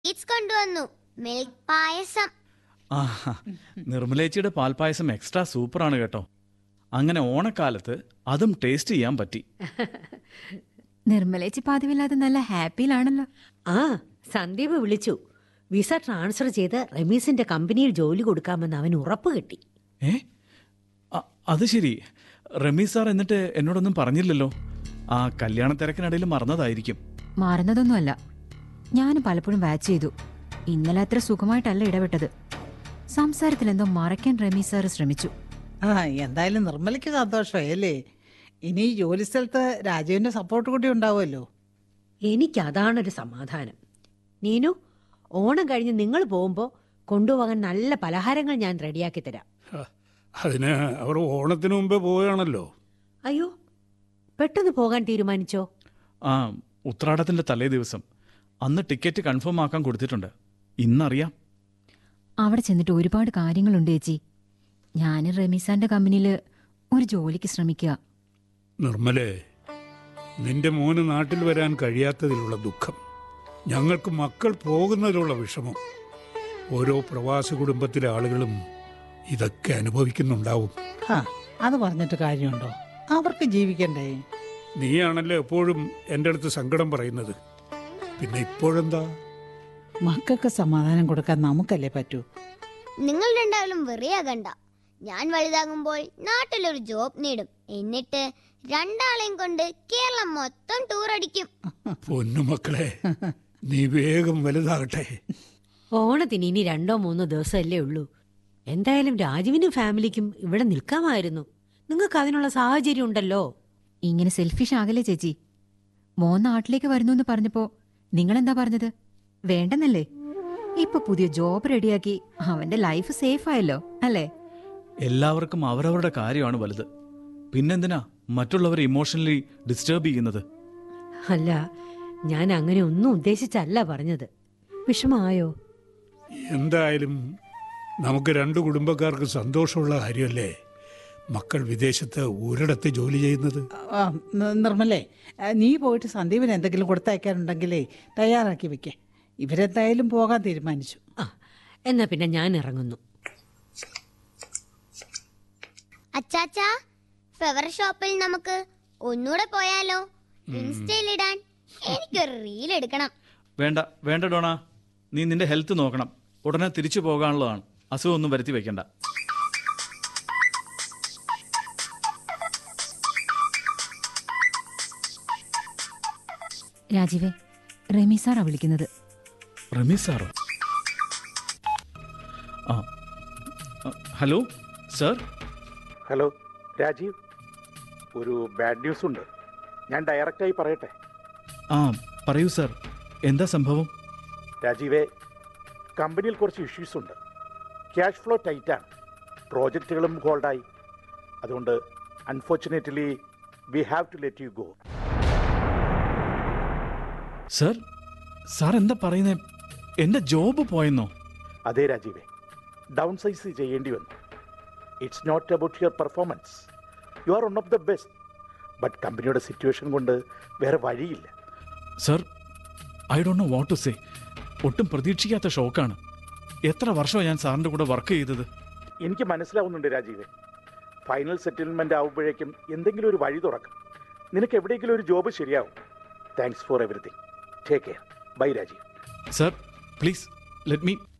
sweets കൊണ്ടുവന്നു milk പായസം ആ നിർമ്മലേച്ചിയുടെ പാൽപ്പായസം extra സൂപ്പറാണ് കേട്ടോ അങ്ങനെ ഓണക്കാലത്ത് അതും ടേസ്റ്റ് ചെയ്യാൻ പറ്റി നിർമ്മലേച്ചി പാതിവില്ലാതെ നല്ല ഹാപ്പിയിലാണല്ലോ ആ സന്ദീപ് വിളിച്ചു വിസ ട്രാൻസ്ഫർ ചെയ്ത് റമീസിന്റെ കമ്പനിയിൽ ജോലി കൊടുക്കാമെന്ന് അവൻ ഉറപ്പ് കിട്ടി ഏ അ- അത് ശരി റമീസ് സാർ എന്നിട്ട് എന്നോടൊന്നും പറഞ്ഞില്ലല്ലോ ആ കല്യാണ തിരക്കിനിടയിൽ മറന്നതായിരിക്കും മാറുന്നതൊന്നുമല്ല ഞാൻ പലപ്പോഴും വാച്ച് ചെയ്തു ഇന്നലെ അത്ര സുഖമായിട്ടല്ല ഇടപെട്ടത് സംസാരത്തിൽ എന്തോ മറയ്ക്കാൻ റമീ സാർ ശ്രമിച്ചു ആ എന്തായാലും നിർമ്മലയ്ക്ക് സന്തോഷമായി ഇനി ഈ ജോലി സ്ഥലത്ത് രാജുവിന്റെ സപ്പോർട്ട് കൂടി ഉണ്ടാവുമല്ലോ എനിക്ക് അതാണൊരു സമാധാനം നീനു ഓണം കഴിഞ്ഞ് നിങ്ങൾ പോകുമ്പോൾ കൊണ്ടുപോകാൻ നല്ല പലഹാരങ്ങൾ ഞാൻ റെഡിയാക്കി തരാം അതിന് അവർ ഓണത്തിന് മുമ്പേ പോവുകയാണല്ലോ അയ്യോ പെട്ടെന്ന് പോകാൻ തീരുമാനിച്ചോ ആ ഉത്രാടത്തിന്റെ തലേ ദിവസം അന്ന് ടിക്കറ്റ് കൺഫേം ആക്കാൻ കൊടുത്തിട്ടുണ്ട് ഇന്നറിയാം അവിടെ ചെന്നിട്ട് ഒരുപാട് കാര്യങ്ങളുണ്ട് ചേച്ചി ഞാൻ റമീസാന്റെ കമ്പനിയിൽ ഒരു ജോലിക്ക് ശ്രമിക്കുക നിർമ്മലേ നിന്റെ മോന് നാട്ടിൽ വരാൻ കഴിയാത്തതിലുള്ള ദുഃഖം ഞങ്ങൾക്ക് മക്കൾ പോകുന്നതിലുള്ള വിഷമം ഓരോ പ്രവാസി കുടുംബത്തിലെ ആളുകളും ഇതൊക്കെ അനുഭവിക്കുന്നുണ്ടാവും ആ അത് പറഞ്ഞിട്ട് കാര്യമുണ്ടോ അവർക്ക് ജീവിക്കണ്ടേ നീയാണല്ലോ എപ്പോഴും എൻ്റെ അടുത്ത് സങ്കടം പറയുന്നത് പിന്നെ ഇപ്പോഴെന്താ മക്കൾക്ക് സമാധാനം കൊടുക്കാൻ നമുക്കല്ലേ പറ്റൂ നിങ്ങൾ രണ്ടാളും വെറിയാകണ്ട ഞാൻ വലുതാകുമ്പോൾ നാട്ടിലൊരു ജോബ് നേടും എന്നിട്ട് രണ്ടാളെയും കൊണ്ട് കേരളം മൊത്തം ടൂർ അടിക്കും പൊന്നുമക്കളെ നീ വേഗം വലുതാകട്ടെ ഓണത്തിന് ഇനി രണ്ടോ മൂന്നോ ദിവസമല്ലേ ഉള്ളൂ എന്തായാലും രാജുവിനും ഫാമിലിക്കും ഇവിടെ നിൽക്കാമായിരുന്നു നിങ്ങൾക്ക് അതിനുള്ള സാഹചര്യം ഉണ്ടല്ലോ ഇങ്ങനെ സെൽഫിഷ് ആകല്ലേ ചേച്ചി മോൻ നാട്ടിലേക്ക് വരുന്നു എന്ന് പറഞ്ഞപ്പോ നിങ്ങളെന്താ പറഞ്ഞത് വേണ്ടെന്നല്ലേ ഇപ്പൊ പുതിയ ജോബ് റെഡിയാക്കി അവന്റെ ലൈഫ് സേഫ് ആയല്ലോ അല്ലേ എല്ലാവർക്കും അവരവരുടെ കാര്യമാണ് വലുത് പിന്നെന്തിനാ മറ്റുള്ളവരെ ഇമോഷണലി ഡിസ്റ്റർബ് ചെയ്യുന്നത് അല്ല ഞാൻ അങ്ങനെ ഒന്നും ഉദ്ദേശിച്ചല്ല പറഞ്ഞത് വിഷമായോ എന്തായാലും നമുക്ക് രണ്ട് കുടുംബക്കാർക്ക് സന്തോഷമുള്ള കാര്യമല്ലേ മക്കൾ വിദേശത്ത് ഒരിടത്ത് ജോലി ചെയ്യുന്നത് ആ, ന- നിർമ്മലേ ആ, നീ പോയിട്ട് സന്ദീപിന് എന്തെങ്കിലും കൊടുത്തയക്കാനുണ്ടെങ്കിലേ തയ്യാറാക്കി വെക്കേ ഇവരെന്തായാലും പോകാൻ തീരുമാനിച്ചു ആ എന്നാ പിന്നെ ഞാൻ ഇറങ്ങുന്നു അച്ചാച്ചാ ഫ്ലവർ ഷോപ്പിൽ നമുക്ക് ഒന്നുകൂടെ പോയാലോ ഇൻസ്റ്റയിലിടാൻ എനിക്കൊരു റീൽ എടുക്കണം വേണ്ട വേണ്ട ഡോണ നീ നിന്റെ ഹെൽത്ത് നോക്കണം ഉടനെ തിരിച്ചു പോകാനുള്ളതാണ് അസുഖമൊന്നും വരുത്തി വെക്കണ്ട രാജീവേ റമീ സാറാ വിളിക്കുന്നത് റമീസ് സാറോ ആ ആ, ഹലോ സർ ഹലോ രാജീവ് ഒരു ബാഡ് ന്യൂസ് ഉണ്ട് ഞാൻ ഡയറക്റ്റായി പറയട്ടെ ആ പറയൂ സർ എന്താ സംഭവം രാജീവേ കമ്പനിയിൽ കുറച്ച് ഇഷ്യൂസ് ഉണ്ട് ക്യാഷ് ഫ്ലോ ടൈറ്റാണ് പ്രോജക്റ്റുകളും ഹോൾഡായി അതുകൊണ്ട് unfortunately we have to let you go sir sir എന്താ പറയുന്നേ എന്റെ ജോബ് പോയെന്നോ അതേ രാജീവേ ഡൗൺ സൈസ് ചെയ്യേണ്ടി വന്നു it's not about your performance you are one of the best but കമ്പനിയുടെ സിറ്റുവേഷൻ കൊണ്ട് വേറെ വഴിയില്ല sir I don't know what to say ഒട്ടും പ്രതീക്ഷിക്കാത്ത ഷോക്കാണ് എത്ര വർഷമാണ് ഞാൻ സാറിന്റെ കൂടെ വർക്ക് ചെയ്തത് എനിക്ക് മനസ്സിലാവുന്നുണ്ട് രാജീവേ ഫൈനൽ സെറ്റിൽമെന്റ് ആവുമ്പോഴേക്കും എന്തെങ്കിലും ഒരു വഴി തുറക്കും നിനക്ക് എവിടെയെങ്കിലും ഒരു ജോബ് ശരിയാവും thanks for everything take care bye Rajeev sir please let me